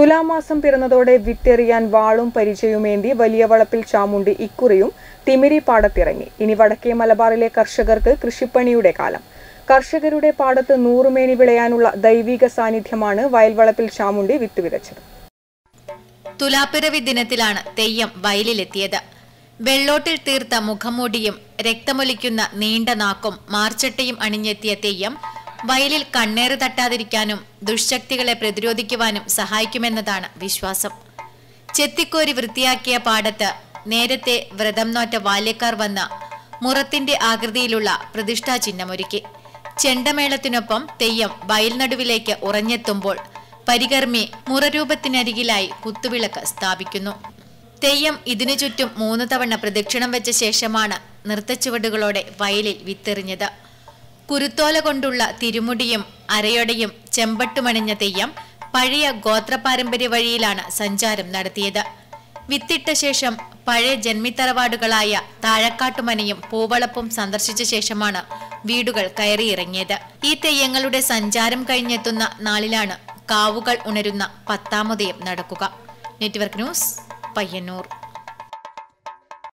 തുലാമാസം പിറന്നതോടെ വിത്തെറിയാൻ വാളും പരിചയവുമേന്തി വലിയ വളപ്പിൽ ചാമുണ്ടി ഇക്കുറിയും തിമിരി പാടത്തിറങ്ങി ഇനി വടക്കേ മലബാറിലെ കർഷകർക്ക് കൃഷിപ്പണിയുടെ കാലം കർഷകരുടെ പാടത്ത് നൂറുമേനി വിളയാനുള്ള ദൈവിക സാന്നിധ്യമാണ് വയൽവളപ്പിൽ ചാമുണ്ടി വിത്ത് വിതച്ചത് തുലാപ്പിറവി ദിനത്തിലാണ് തെയ്യം വയലിലെത്തിയത് വെള്ളോട്ടിൽ തീർത്ത മുഖംമൂടിയും രക്തമൊലിക്കുന്ന നീണ്ട നാക്കും മാർച്ചട്ടയും അണിഞ്ഞെത്തിയ തെയ്യം വയലിൽ കണ്ണേറ് തട്ടാതിരിക്കാനും ദുഷ്ശക്തികളെ പ്രതിരോധിക്കുവാനും സഹായിക്കുമെന്നതാണ് വിശ്വാസം ചെത്തിക്കോരി വൃത്തിയാക്കിയ പാടത്ത് നേരത്തെ വ്രതം നോറ്റ ബാല്യക്കാർ വന്ന് മുറത്തിന്റെ ആകൃതിയിലുള്ള പ്രതിഷ്ഠാ ചിഹ്നമൊരുക്കി ചെണ്ടമേളത്തിനൊപ്പം തെയ്യം വയൽ നടുവിലേക്ക് ഉറഞ്ഞെത്തുമ്പോൾ പരികർമ്മി മുറരൂപത്തിനരികിലായി കുത്തുവിളക്ക് സ്ഥാപിക്കുന്നു തെയ്യം ഇതിനു ചുറ്റും മൂന്ന് തവണ പ്രദക്ഷിണം വെച്ച ശേഷമാണ് നൃത്തച്ചുവടുകളോടെ വയലിൽ വിത്തെറിഞ്ഞത് കുരുത്തോല കൊണ്ടുള്ള തിരുമുടിയും അരയൊടയും ചെമ്പട്ടുമണിഞ്ഞ തെയ്യം പഴയ ഗോത്രപാരമ്പര്യ വഴിയിലാണ് സഞ്ചാരം നടത്തിയത് വിത്തിട്ട ശേഷം പഴയ ജന്മിത്തറവാടുകളായ താഴക്കാട്ടുമനയും പൂവളപ്പും സന്ദർശിച്ച ശേഷമാണ് വീടുകൾ കയറിയിറങ്ങിയത് ഈ തെയ്യങ്ങളുടെ സഞ്ചാരം കഴിഞ്ഞെത്തുന്ന നാളിലാണ് കാവുകൾ ഉണരുന്ന പത്താമുദയം നടക്കുക നെറ്റ്വർക്ക് ന്യൂസ് പയ്യന്നൂർ